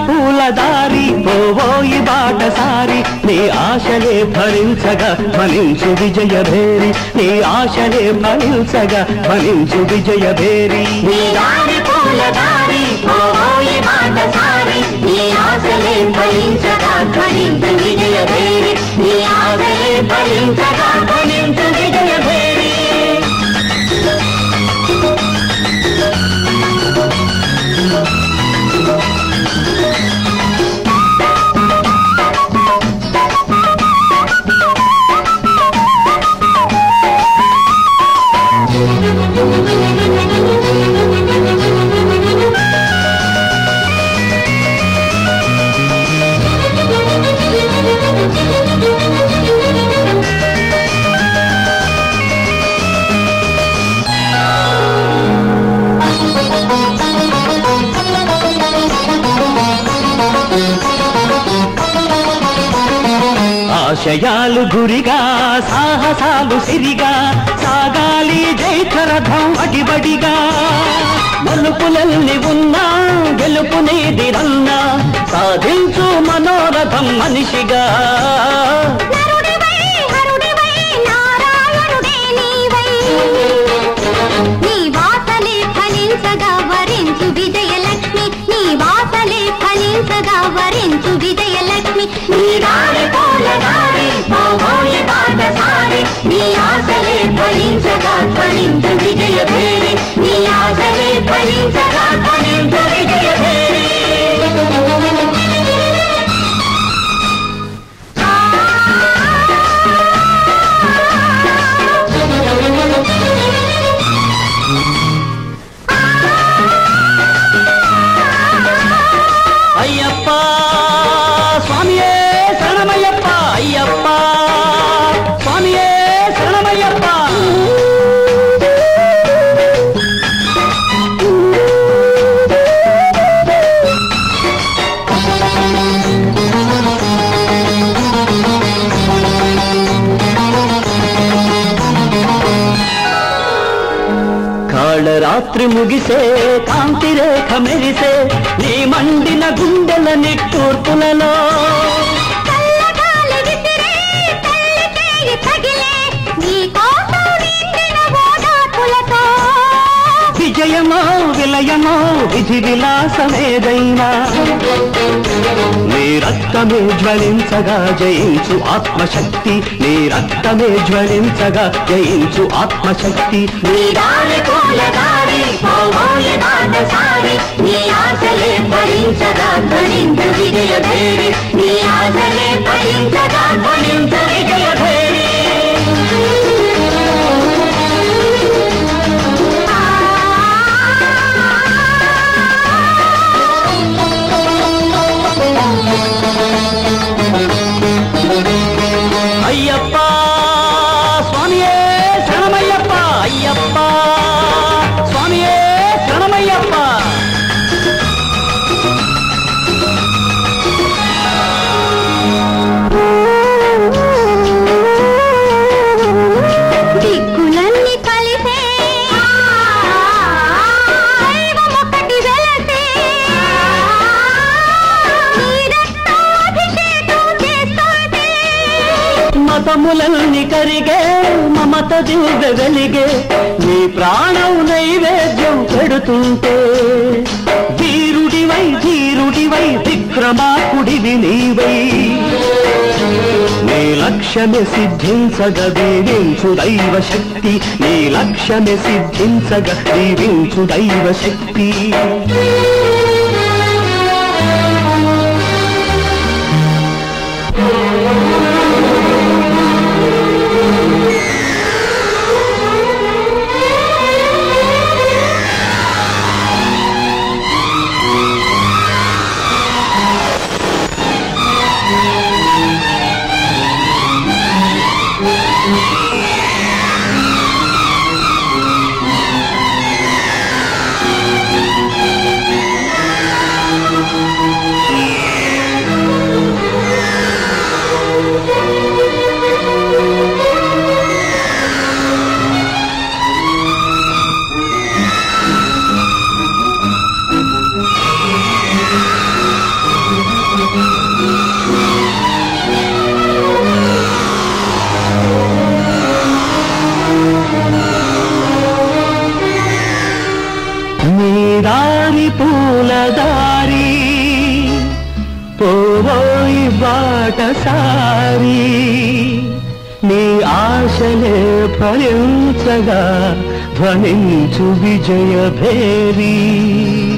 పూల దారి పోవోయి బాటసారి నీ ఆశలే ఫలించగా ఫలించు విజయ భేరి నీ ఆశలే ఫలించగా ఫలించు విజయ భేరి నీ దారి పూల దారి పోయి మాట సారి నీ ఆశలే ఫలించగా ఫలించు విజయ భేరి నీ ఆశలే ఫలించగా ఫలించు విజయ భేరి ఆశయాలు గురిగా సాహసాలు సిరిగా సాగాలి జైత్రరథం అడిబడిగా మలుపులల్ని ఉన్నా గెలుపునేది రన్నా సాధించు మనోరథం మనిషిగా నరుడివై హరుడివై నారాయణుడే నీవై నీ వాసలే ఫలించగా వరించు విజయలక్ష్మి నీ వాసలే ఫలించగా వరించు విజయలక్ష్మి నీ దారి పూల దారి పోయి బాట సారి నీ ఆశలే ఫలించగా ఫలించు విజయ భేరి నీ ఆశలే ఫలించగా ఫలించు విజయ భేరి అయ్యప్ప స్వామియే శరణమయ్యప్ప అయ్యప్ప స్వామియే శరణమయ్యప్ప కాళరాత్రి ముగిసే కాంతి రేఖ మెరిసే నీ మండిన గుండెల నిట్టూర్పులలో చల్లగాలి విసిరే, తల్లి చేయి తగిలే, నీ కోసం నిండిన ఓదార్పులతో. విజయమో విలయమో విధి విలాసమేదైనా నీ రక్తమే జ్వలించగా జయించు ఆత్మశక్తి నీ రక్తమే జ్వలించగా జయించు ఆత్మశక్తి నీ దారి పూల దారి, పోబోయే బాట సారి, నీ ఆశలే ఫలించగా ఫలించు విజయ భేరి, నీ ఆశలే ఫలించగా ఫలించు విజయ భేరి. అయ్యప్ప స్వామియే శరణమయ్యప్ప అయ్యప్ప స్వామియే శరణమయ్యప్ప దిక్కులన్నీ కలిసే దైవమొకటి వెలసే నీ రక్తాభిషేకం చేస్తుంటే మతములల్ని కరిగే మమత దివ్య వెలిగే నీ ప్రాణం నైవేద్యం పెడుతుంటే వీరుడివై ధీరుడివై విక్రమాకుడివి నీవై నీ లక్ష్యమే సిద్ధించగ దీవించు దైవ శక్తి నీ లక్ష్యమే సిద్ధించగ దీవించు దైవ శక్తి బాటసారి నీ ఆశలే ఫలించగా ధ్వనించు విజయ భేరీ